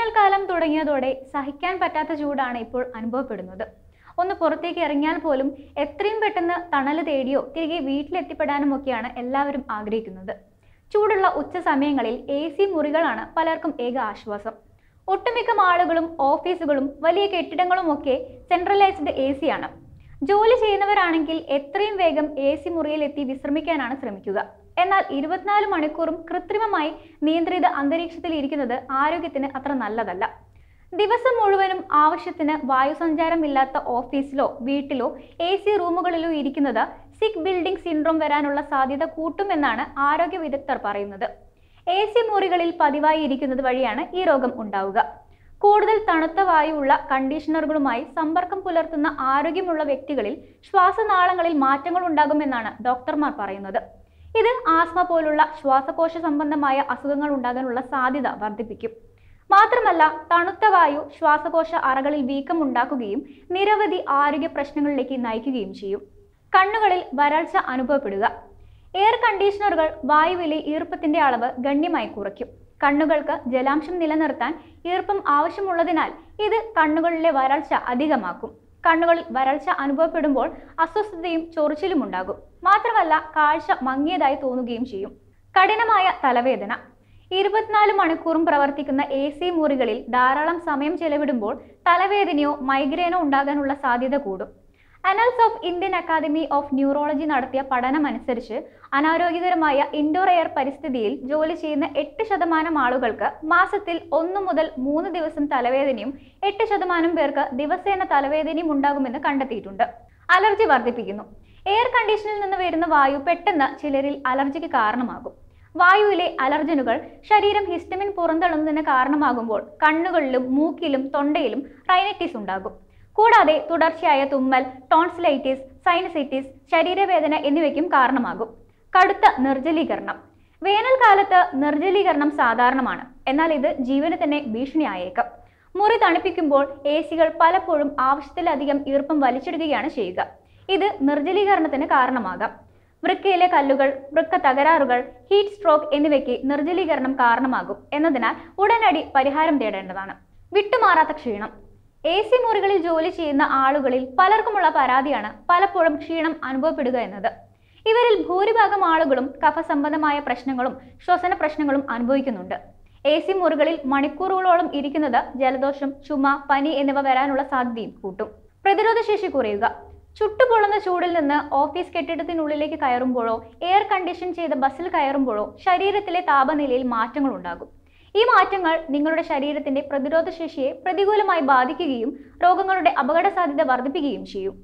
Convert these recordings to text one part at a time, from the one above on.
വേനൽക്കാലം തുടങ്ങിയതോടെ സഹിക്കാൻ പറ്റാത്ത ചൂടാണ് ഇപ്പോൾ അനുഭവപ്പെടുന്നത് ഒന്ന് പുറത്തേക്ക് ഇറങ്ങിയാൽ പോലും എത്രയും പെട്ടെന്ന് തണൽ തേടിയോ തിരികെ വീട്ടിലെത്തിപ്പെടാനും ഒക്കെയാണ് എല്ലാവരും ആഗ്രഹിക്കുന്നത് ചൂടുള്ള ഉച്ച സമയങ്ങളിൽ എ സി മുറികളാണ് പലർക്കും ഏക ആശ്വാസം ഒട്ടുമിക്ക ആളുകളും ഓഫീസുകളും വലിയ കെട്ടിടങ്ങളും ഒക്കെ സെൻട്രലൈസ്ഡ് എ സി ആണ് ജോലി ചെയ്യുന്നവരാണെങ്കിൽ എത്രയും വേഗം എ സി മുറിയിലെത്തി വിശ്രമിക്കാനാണ് ശ്രമിക്കുക എന്നാൽ ഇരുപത്തിനാല് മണിക്കൂറും കൃത്രിമമായി നിയന്ത്രിത അന്തരീക്ഷത്തിൽ ഇരിക്കുന്നത് ആരോഗ്യത്തിന് അത്ര നല്ലതല്ല ദിവസം മുഴുവനും ആവശ്യത്തിന് വായുസഞ്ചാരമില്ലാത്ത ഓഫീസിലോ വീട്ടിലോ എ സി റൂമുകളിലോ ഇരിക്കുന്നത് സിക്ക് ബിൽഡിംഗ് സിൻഡ്രോം വരാനുള്ള സാധ്യത കൂട്ടുമെന്നാണ് ആരോഗ്യ വിദഗ്ധർ പറയുന്നത് എ സി മുറികളിൽ പതിവായി ഇരിക്കുന്നത് വഴിയാണ് ഈ രോഗം ഉണ്ടാവുക കൂടുതൽ തണുത്ത വായുവുള്ള കണ്ടീഷണറുകളുമായി സമ്പർക്കം പുലർത്തുന്ന ആരോഗ്യമുള്ള വ്യക്തികളിൽ ശ്വാസനാളങ്ങളിൽ മാറ്റങ്ങൾ ഉണ്ടാകുമെന്നാണ് ഡോക്ടർമാർ പറയുന്നത് ഇത് ആസ്മ പോലുള്ള ശ്വാസകോശ സംബന്ധമായ അസുഖങ്ങൾ ഉണ്ടാകാനുള്ള സാധ്യത വർദ്ധിപ്പിക്കും മാത്രമല്ല തണുത്ത വായു ശ്വാസകോശ അറകളിൽ വീക്കം ഉണ്ടാക്കുകയും നിരവധി ആരോഗ്യ പ്രശ്നങ്ങളിലേക്ക് നയിക്കുകയും ചെയ്യും കണ്ണുകളിൽ വരൾച്ച അനുഭവപ്പെടുക എയർ കണ്ടീഷണറുകൾ വായുവിലെ ഈർപ്പത്തിന്റെ അളവ് ഗണ്യമായി കുറയ്ക്കും കണ്ണുകൾക്ക് ജലാംശം നിലനിർത്താൻ ഈർപ്പം ആവശ്യമുള്ളതിനാൽ ഇത് കണ്ണുകളിലെ വരൾച്ച അധികമാക്കും കണ്ണുകളിൽ വരൾച്ച അനുഭവപ്പെടുമ്പോൾ അസ്വസ്ഥതയും ചൊറിച്ചിലും ഉണ്ടാകും മാത്രമല്ല കാഴ്ച മങ്ങിയതായി തോന്നുകയും ചെയ്യും കഠിനമായ തലവേദന ഇരുപത്തിനാല് മണിക്കൂറും പ്രവർത്തിക്കുന്ന എ സി മുറികളിൽ ധാരാളം സമയം ചെലവിടുമ്പോൾ തലവേദനയോ മൈഗ്രെയിനോ ഉണ്ടാകാനുള്ള സാധ്യത കൂടും annals of Indian academy of neurology നടത്തിയ പഠനമനുസരിച്ച് അനാരോഗ്യകരമായ ഇൻഡോർ എയർ പരിസ്ഥിതിയിൽ ജോലി ചെയ്യുന്ന എട്ട് ശതമാനം ആളുകൾക്ക് മാസത്തിൽ ഒന്ന് മുതൽ മൂന്ന് ദിവസം തലവേദനയും എട്ട് ശതമാനം പേർക്ക് ദിവസേന തലവേദനയും ഉണ്ടാകുമെന്ന് കണ്ടെത്തിയിട്ടുണ്ട് അലർജി വർദ്ധിപ്പിക്കുന്നു എയർ കണ്ടീഷനിൽ നിന്ന് വരുന്ന വായു പെട്ടെന്ന് ചിലരിൽ അലർജിക്ക് കാരണമാകും വായുവിലെ അലർജനുകൾ ശരീരം ഹിസ്റ്റമിൻ പുറന്തള്ളുന്നതിന് കാരണമാകുമ്പോൾ കണ്ണുകളിലും മൂക്കിലും തൊണ്ടയിലും റൈനറ്റിസ് ഉണ്ടാകും കൂടാതെ തുടർച്ചയായ തുമ്മൽ ടോൺസിലൈറ്റിസ് സൈനസൈറ്റിസ് ശരീരവേദന എന്നിവയ്ക്കും കാരണമാകും കടുത്ത നിർജ്ജലീകരണം വേനൽക്കാലത്ത് നിർജ്ജലീകരണം സാധാരണമാണ് എന്നാൽ ഇത് ജീവന് തന്നെ ഭീഷണിയായേക്കാം മുറി തണുപ്പിക്കുമ്പോൾ എ സികൾ പലപ്പോഴും ആവശ്യത്തിലധികം ഈർപ്പം വലിച്ചെടുക്കുകയാണ് ചെയ്യുക ഇത് നിർജ്ജലീകരണത്തിന് കാരണമാകാം വൃക്കയിലെ കല്ലുകൾ വൃക്ക തകരാറുകൾ ഹീറ്റ് സ്ട്രോക്ക് എന്നിവയ്ക്ക് നിർജ്ജലീകരണം കാരണമാകും എന്നതിനാൽ ഉടനടി പരിഹാരം തേടേണ്ടതാണ് വിട്ടുമാറാത്ത ക്ഷീണം എ സി മുറികളിൽ ജോലി ചെയ്യുന്ന ആളുകളിൽ പലർക്കുമുള്ള പരാതിയാണ് പലപ്പോഴും ക്ഷീണം അനുഭവപ്പെടുക എന്നത് ഇവരിൽ ഭൂരിഭാഗം ആളുകളും കഫസംബന്ധമായ പ്രശ്നങ്ങളും ശ്വസന പ്രശ്നങ്ങളും അനുഭവിക്കുന്നുണ്ട് എ സി മുറികളിൽ മണിക്കൂറുകളോളം ഇരിക്കുന്നത് ജലദോഷം ചുമ പനി എന്നിവ വരാനുള്ള സാധ്യതയും കൂട്ടും പ്രതിരോധ ശേഷി കുറയുക ചുട്ടുപൊള്ളുന്ന ചൂടിൽ നിന്ന് ഓഫീസ് കെട്ടിടത്തിനുള്ളിലേക്ക് കയറുമ്പോഴോ എയർ കണ്ടീഷൻ ചെയ്ത ബസ്സിൽ കയറുമ്പോഴോ ശരീരത്തിലെ താപനിലയിൽ മാറ്റങ്ങൾ ഉണ്ടാകും ഈ മാറ്റങ്ങൾ നിങ്ങളുടെ ശരീരത്തിന്റെ പ്രതിരോധ ശേഷിയെ പ്രതികൂലമായി ബാധിക്കുകയും രോഗങ്ങളുടെ അപകട സാധ്യത വർദ്ധിപ്പിക്കുകയും ചെയ്യും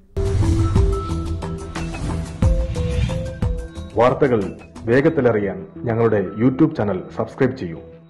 വാർത്തകൾ വേഗത്തിലറിയാൻ ഞങ്ങളുടെ യൂട്യൂബ് ചാനൽ സബ്സ്ക്രൈബ് ചെയ്യൂ